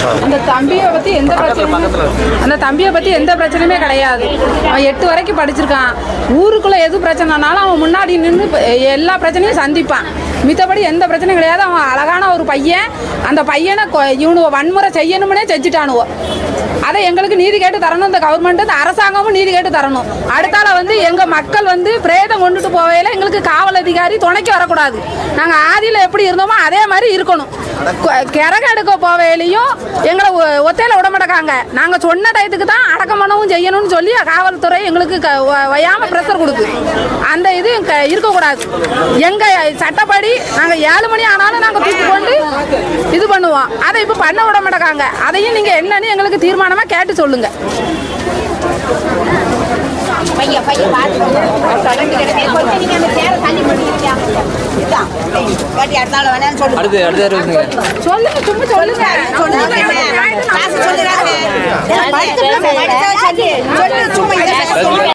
அந்த தம்பியை பத்தி எந்த பிரச்சனையும் அந்த தம்பியை பத்தி எந்த பிரச்சனையுமே கிடையாது அவன் எட்டு வரைக்கும் படிச்சிருக்கான் ஊருக்குள்ள எது பிரச்சனைனாலும் அவன் முன்னாடி நின்று எல்லா பிரச்சனையும் சந்திப்பான் மித்தபடி எந்த பிரச்சனையும் கிடையாது அவன் அழகான ஒரு பையன் அந்த பையனை கொ- இவனுவ வன்முறை செய்யணும்னே செஞ்சுட்டானுவோ அதை எங்களுக்கு நீதி கேட்டு தரணும் இந்த கவர்மெண்ட் இந்த அரசாங்கமும் நீதி கேட்டு தரணும் அடுத்தால வந்து எங்க மக்கள் வந்து பிரேதம் கொண்டுட்டு போவையில எங்களுக்கு காவல் அதிகாரி துணைக்கு வரக்கூடாது நாங்க ஆதியில எப்படி இருந்தோமோ அதே மாதிரி இருக்கணும் கொ- கிறகு எடுக்க போவையிலையும் எங்களை ஒ- ஒத்தையில விட மாட்டாங்க நாங்க சொன்ன டயத்துக்கு தான் அடக்கம் பண்ணவும் செய்யணும்னு சொல்லி காவல்துறை எங்களுக்கு க- வ- வயாம ப்ரெஷர் கொடுக்கு அந்த இது க- இருக்கக்கூடாது எங்க சட்டப்படி நாங்க ஏழு மணி ஆனாலும் நாங்க தூக்கி கொண்டு இது பண்ணுவோம் அதை இப்ப பண்ண விட மாட்டாங்க அதையும் நீங்க என்னன்னு எங்களுக்கு தீர்மானமா கேட்டு சொல்லுங்க பையன் பையன் பார்த்து கொஞ்சம் நீங்க அந்த சேரை தள்ளி பண்ணிருக்கீங்க இதான் பாட்டி அடுத்த ஆள் வேணாம்னு சொல்லு அடுத்து அடுத்து இருக்குங்க சொல்லுங்க சும்மா சொல்லுங்க சொல்லுங்க காசு சொல்லுறாங்க படிச்சு சொல்லு சும்மா இதை பேச